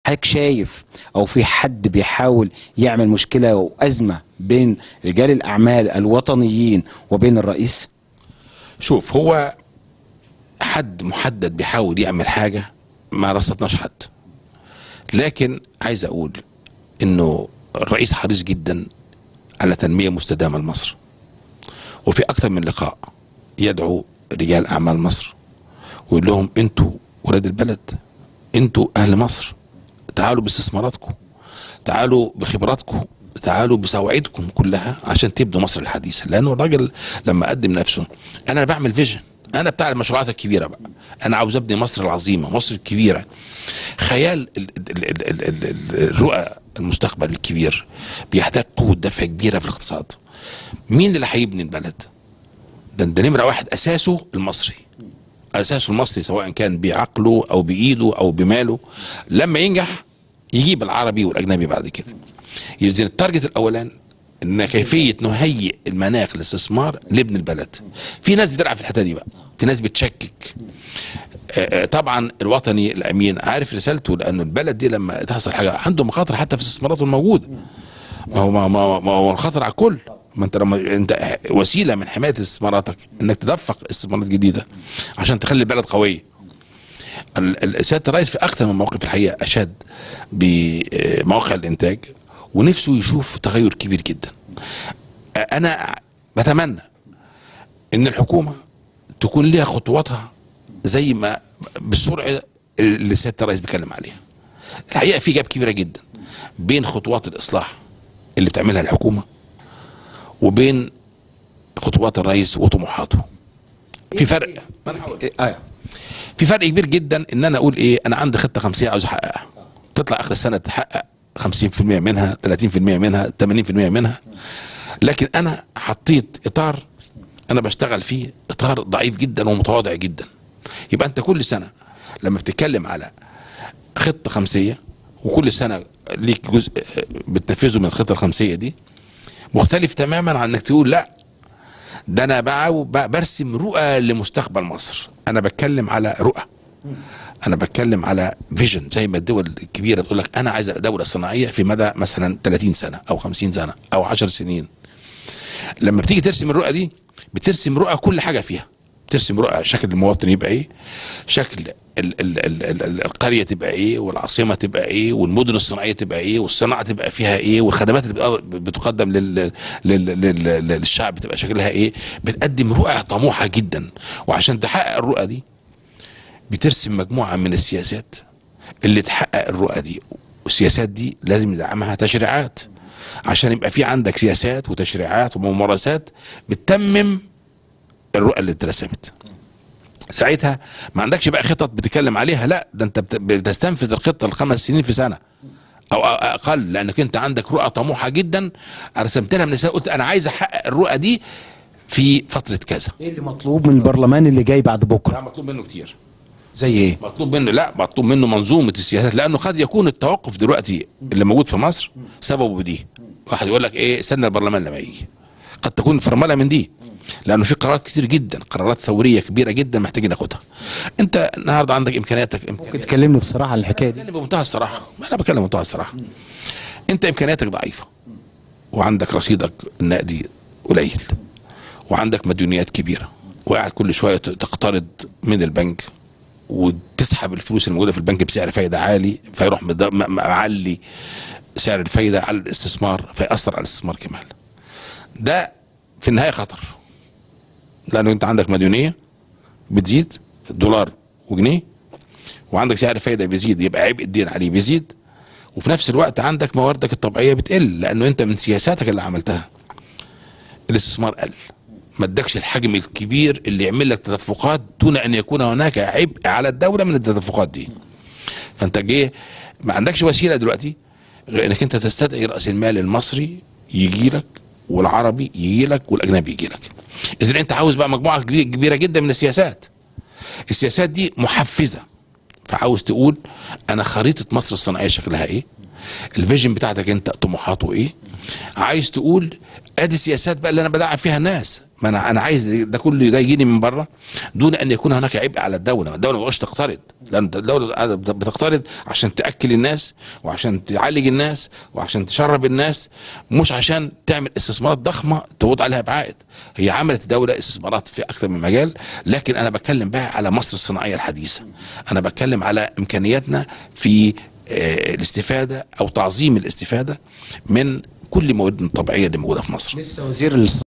حضرتك شايف او في حد بيحاول يعمل مشكله وازمه بين رجال الاعمال الوطنيين وبين الرئيس شوف هو حد محدد بيحاول يعمل حاجة ما رصدناش حد لكن عايز اقول انه الرئيس حريص جدا على تنمية مستدامة لمصر وفي اكثر من لقاء يدعو رجال اعمال مصر ويقول لهم انتوا ولاد البلد انتوا اهل مصر تعالوا باستثماراتكم تعالوا بخبراتكم تعالوا بسواعدكم كلها عشان تبنوا مصر الحديثه لانه الراجل لما قدم نفسه انا بعمل فيجن انا بتاع المشروعات الكبيره بقى انا عاوز ابني مصر العظيمه مصر الكبيره خيال ال- ال- ال- ال- ال- ال- الرؤى المستقبل الكبير بيحتاج قوه دفع كبيره في الاقتصاد مين اللي هيبني البلد ده ده نمره واحد اساسه المصري اساسه المصري سواء كان بعقله او بايده او بماله لما ينجح يجيب العربي والاجنبي بعد كده ينزل التارجت الاولاني ان كيفيه نهيئ المناخ للاستثمار لابن البلد في ناس بتلعب في الحته دي بقى في ناس بتشكك آه، آه، طبعا الوطني الامين عارف رسالته لانه البلد دي لما تحصل حاجه عنده مخاطر حتى في استثماراته الموجوده ما هو ما ما ما هو الخطر على الكل ما انت لما انت وسيله من حمايه استثماراتك انك تدفق استثمارات جديده عشان تخلي البلد قويه ال- ال- سياده الرئيس في اكثر من موقف الحقيقه اشاد بمواقع الانتاج ونفسه يشوف تغير كبير جدا انا بتمنى ان الحكومه تكون ليها خطواتها زي ما بالسرعه اللي سياده الرئيس بيتكلم عليها الحقيقه في جاب كبيره جدا بين خطوات الاصلاح اللي بتعملها الحكومه وبين خطوات الرئيس وطموحاته في فرق آه. في فرق كبير جدا ان انا اقول ايه انا عندي خطه خمسيه عاوز احققها تطلع اخر السنه تحقق 50% منها 30% منها 80% منها لكن انا حطيت اطار انا بشتغل فيه اطار ضعيف جدا ومتواضع جدا يبقى انت كل سنه لما بتتكلم على خطه خمسيه وكل سنه ليك جزء آه، بتنفذه من الخطه الخمسيه دي مختلف تماما عن انك تقول لا ده انا بقى ب- برسم رؤى لمستقبل مصر انا بتكلم على رؤى انا بتكلم على فيجن زي ما الدول الكبيره بتقول لك انا عايز دوله صناعيه في مدى مثلا 30 سنه او 50 سنه او 10 سنين لما بتيجي ترسم الرؤى دي بترسم رؤى كل حاجه فيها ترسم رؤى شكل المواطن يبقى ايه شكل ال ال ال ال ال القريه تبقى ايه والعاصمه تبقى ايه والمدن الصناعيه تبقى ايه والصناعه تبقى فيها ايه والخدمات اللي بتق- بتقدم لل لل لل للشعب تبقى شكلها ايه بتقدم رؤى طموحه جدا وعشان تحقق الرؤى دي بترسم مجموعه من السياسات اللي تحقق الرؤى دي والسياسات دي لازم يدعمها تشريعات عشان يبقى في عندك سياسات وتشريعات وممارسات بتتمم الرؤى اللي اترسمت ساعتها ما عندكش بقى خطط بتتكلم عليها لا ده انت بت- بتستنفذ الخطه الخمس سنين في سنه او أ- اقل لانك انت عندك رؤى طموحه جدا رسمت لها من السنة قلت انا عايز احقق الرؤى دي في فتره كذا ايه اللي مطلوب من البرلمان اللي جاي بعد لا بكره مطلوب منه كتير زي ايه مطلوب منه لا مطلوب منه منظومه السياسات لانه قد يكون التوقف دلوقتي اللي موجود في مصر سببه دي واحد يقول لك ايه استنى البرلمان لما يجي قد تكون فرمله من دي لانه في قرارات كتير جدا قرارات ثوريه كبيره جدا محتاجين ناخدها انت النهارده عندك امكانياتك ممكن امكانياتك تكلمني بصراحه عن الحكايه دي بتكلم بمنتهى الصراحه ما انا بتكلم بمنتهى الصراحه انت امكانياتك ضعيفه وعندك رصيدك النقدي قليل وعندك مديونيات كبيره وقاعد كل شويه ت- تقترض من البنك وتسحب الفلوس الموجوده في البنك بسعر فايده عالي فيروح مد- م- م- معلي سعر الفايده على الاستثمار فيأثر على الاستثمار كمان ده في النهايه خطر لانه انت عندك مديونيه بتزيد دولار وجنيه وعندك سعر فايده بيزيد يبقى عبء الدين عليه بيزيد وفي نفس الوقت عندك مواردك الطبيعيه بتقل لانه انت من سياساتك اللي عملتها الاستثمار قل ما ادكش الحجم الكبير اللي يعمل لك تدفقات دون ان يكون هناك عبء على الدوله من التدفقات دي فانت جه ما عندكش وسيله دلوقتي غير انك انت تستدعي راس المال المصري يجي لك والعربي يجي لك والاجنبي يجي لك اذا انت عاوز بقى مجموعه كبيرة- كبيره جدا من السياسات السياسات دي محفزه فعاوز تقول انا خريطه مصر الصناعيه شكلها ايه الفيجن بتاعتك انت طموحاته ايه عايز تقول ادي السياسات بقى اللي انا بدعم فيها الناس ما انا انا عايز ده كله ده يجيني من بره دون ان يكون هناك عبء على الدوله الدوله ما تقعدش تقترض لان الدوله قاعدة بتقترض عشان تاكل الناس وعشان تعالج الناس وعشان تشرب الناس مش عشان تعمل استثمارات ضخمه تعود عليها بعائد هي عملت دوله استثمارات في اكثر من مجال لكن انا بتكلم بقى على مصر الصناعيه الحديثه انا بتكلم على امكانياتنا في آه، الاستفاده او تعظيم الاستفاده من كل المواد الطبيعيه اللي موجوده في مصر لسه وزير